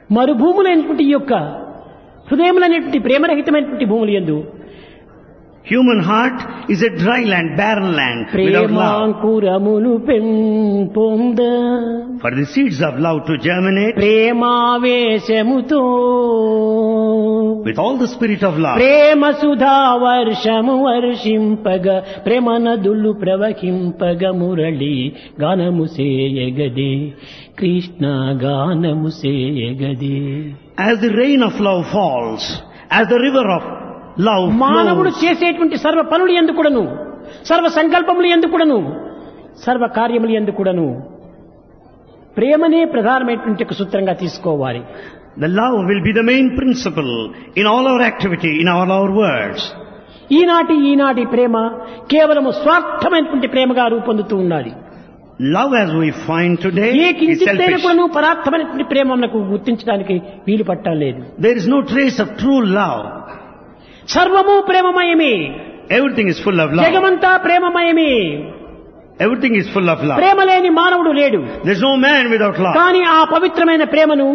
మరుభూములైనటువంటి ఈ యొక్క హృదయములైనటువంటి ప్రేమరహితమైనటువంటి భూములు ఎందు Human heart is a dry land, barren land, without love. ప్రేమాంకురమును పెంపొంద For the seeds of love to germinate, ప్రేమావేశముతో with all the spirit of love, ప్రేమ సుధా వర్షము వర్షింపగ ప్రేమ నదులు ప్రవహింపగ మురళి గానము సేయగదే కృష్ణ గానము సేయగదే as the rain of love falls, as the river of love మానవుడు flows, చేసేటువంటి సర్వ పనులు ఎందుకుడను సర్వ సంకల్పములు ఎందుకుడను సర్వ కార్యములు ఎందుకుడను ప్రేమనే ప్రధానమైనటువంటి ఒక సూత్రంగా తీసుకోవాలి the love will be the main principle in all our activity, in all our words. ఈనాటి ఈనాటి ప్రేమ కేవలము స్వార్థమైనటువంటి ప్రేమగా రూపొందుతూ ఉన్నది Love as we find today A is కించిత్తైన selfish. కూడాను పరార్థమైనటువంటి ప్రేమ మనకు గుర్తించడానికి వీలు పట్టలేదు There is no trace of true love. సర్వము ప్రేమమయమే Everything is full of love. జగమంతా ప్రేమమయమే Everything is full of love. ప్రేమ లేని మానవుడు లేడు There's no man without love. కానీ ఆ పవిత్రమైన ప్రేమను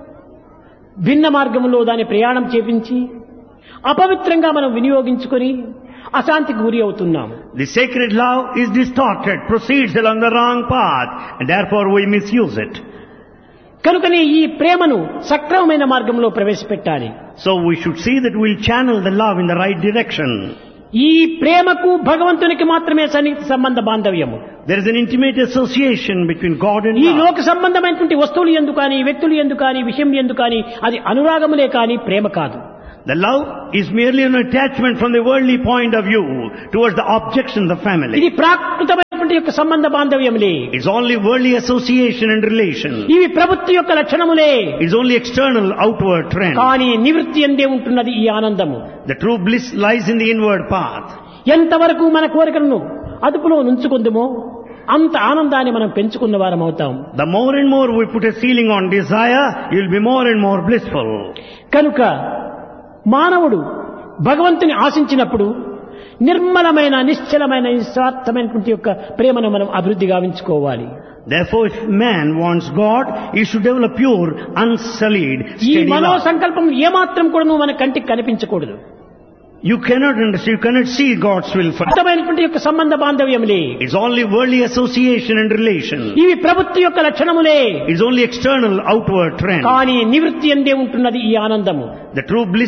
భిన్న మార్గంలో దాని ప్రయాణం చేపించి అపవిత్రంగా మనం వినియోగించుకొని అశాంతికి గురి అవుతున్నాము The sacred love is distorted, proceeds along the wrong path, and therefore we misuse it. కనుకనే ఈ ప్రేమను సక్రమమైన మార్గంలో ప్రవేశపెట్టాలి So we should see that we'll channel the love in the right direction. ఈ ప్రేమకు భగవంతునికి మాత్రమే సన్నిహిత సంబంధ బాంధవ్యము There is an intimate association between God and ఈ love. లోక సంబంధమైనటువంటి వస్తువులు ఎందు కానీ వ్యక్తులు ఎందు కానీ విషయం ఎందు కానీ అది అనురాగములే కానీ ప్రేమ కాదు The love is merely an attachment from the worldly point of view towards the objects in the family. ఇది ప్రాకృతమైనటువంటి యొక్క సంబంధ బాంధవ్యములే It's only worldly association and relation. ఇవి ప్రభుత్వ యొక్క లక్షణములే It's only external, outward trend. కానీ నివృత్తి ఎందే ఉంటున్నది ఈ ఆనందము The true bliss lies in the inward path. ఎంతవరకు మన కోరికలను అదుపులో నుంచుకుందుమో అంత ఆనందాన్ని మనం పెంచుకున్న వారం అవుతాం The more and more we put a ceiling on desire, you'll be more and more blissful. కనుక మానవుడు భగవంతుని ఆశించినప్పుడు నిర్మలమైన నిశ్చలమైన నిస్వార్థమైనటువంటి యొక్క ప్రేమను మనం అభివృద్ధి గావించుకోవాలి Therefore, if man wants God, he should develop pure, unsullied, ఈ steady మనో love. సంకల్పం ఏమాత్రం కూడా మన కంటికి కనిపించకూడదు You cannot understand, you cannot see God's will for అర్థమైనటువంటి యొక్క సంబంధ బాంధవ్యములే It's only worldly association and relation. ఇవి ప్రభుత్వ యొక్క లక్షణములే It's only external, outward trend. కానీ నివృత్తి ఎందే ఉంటున్నది ఈ ఆనందము The true bliss